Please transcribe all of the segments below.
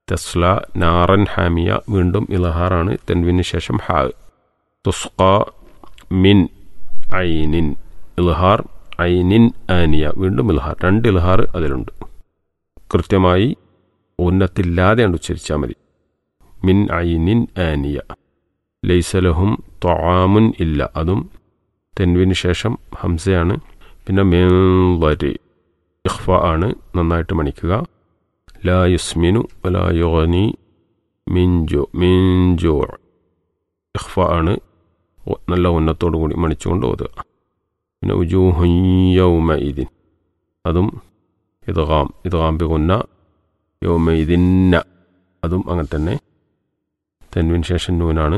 തസ്ല നാറൻ ഹാമിയ വീണ്ടും ഇലഹാറാണ് തെൻവിന് ശേഷം ഹാ തുസ്ക മിൻ ഐനിൻ ഇൽഹാർ ഐനിൻ ആനിയ വീണ്ടും ഇൽഹാർ രണ്ട് ഇൽഹാർ അതിലുണ്ട് കൃത്യമായി ഉന്നത്തില്ലാതെയാണ് ഉച്ചരിച്ചാൽ മതി മിൻ ഐനിൻ ആനിയ ലൈസലഹും ത്വാമുൻ ഇല്ല അതും തെൻവിന് ശേഷം ഹംസയാണ് പിന്നെ മേവരി ഇഖ്ഫ ആണ് നന്നായിട്ട് മണിക്കുക ലാ യുസ്മിനു വലാ യുഗനി മിൻജോ മിൻജോ ഇഖ്ഫ ആണ് നല്ല ഉന്നത്തോടു കൂടി മണിച്ചുകൊണ്ട് ഓതുക പിന്നെ ഉജൂഹയ്യൗമ ഇതിൻ അതും ഇദ്ഗാം ഇദ്ഗാം ബിഗുന്ന യൗമ ഇതിന്ന അതും അങ്ങനെ തന്നെ തെൻവിൻ ശേഷം നൂനാണ്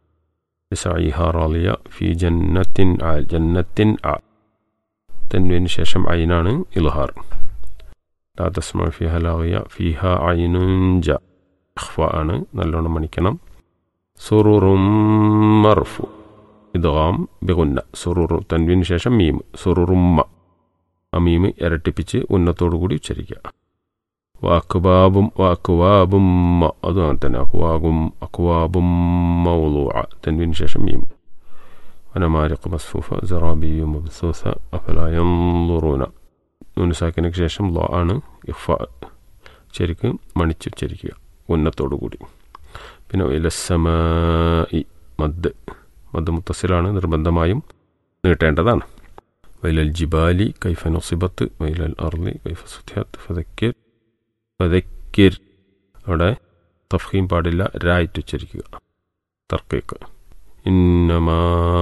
سعيها راضية في جنة ع جنة ع تنوين شاشم عينان إظهار لا تسمع فيها لاغية فيها عين جاء إخفاء نلون منكنم سرور مرفوع ഇദ്ഗാം ബിഗുന്ന സുറുറു തൻവീൻ ശേഷം മീം സുറുറുമ്മ ആ മീം ഇരട്ടിപ്പിച്ച് ഉന്നത്തോടു കൂടി ഉച്ചരിക്കുക വാക്കുബാബും വാക്കുവാബും അതും അങ്ങനെ തന്നെ അക്വാബും അക്വാബും മൗലു തൻവീൻ ശേഷം മീം അനമാരിഖ് മസ്ഫൂഫ ജറാബിയു മബ്സൂസ അഫലായൂറൂന നൂന് സാക്കിനക്ക് ശേഷം ലോ ആണ് ഇഫ ശരിക്ക് മണിച്ചുച്ചരിക്കുക ഉന്നത്തോടു കൂടി പിന്നെ ഇലസമായി മദ് മദ് മുത്തസിലാണ് നിർബന്ധമായും നീട്ടേണ്ടതാണ് വൈലൽ ജിബാലി കൈഫ നൊസിബത്ത് വൈലൽ അർലി കൈഫ സുധ്യാത്ത് ഫതക്കിർ ഫതക്കിർ അവിടെ തഫീം പാടില്ല രായിട്ട് ഉച്ചരിക്കുക തർക്കീക്ക് ഇന്നമാ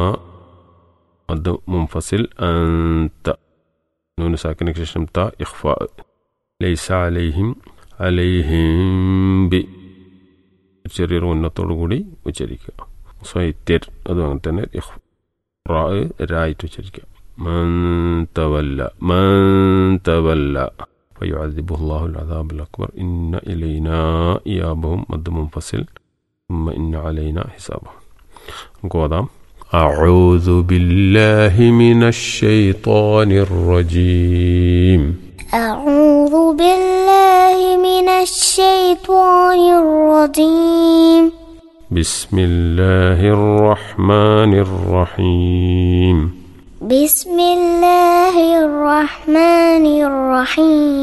മദ് മുംഫസിൽ അന്ത നൂന് സാക്കിനു ശേഷം ത ഇഖ്ഫ ലൈസ അലൈഹിം അലൈഹിം ബി ചെറിയൊരു ഉന്നത്തോടു കൂടി ഉച്ചരിക്കുക സ്വൈത്യർ അതും അങ്ങനെ തന്നെ റാ രായിട്ട് ഉച്ചരിക്കുക من تولى من تولى فيعذبه الله العذاب الأكبر إن إلينا إيابهم مد منفصل ثم إن علينا حسابهم نقول أعوذ بالله من الشيطان الرجيم أعوذ بالله من الشيطان الرجيم بسم الله الرحمن الرحيم بسم الله الرحمن الرحيم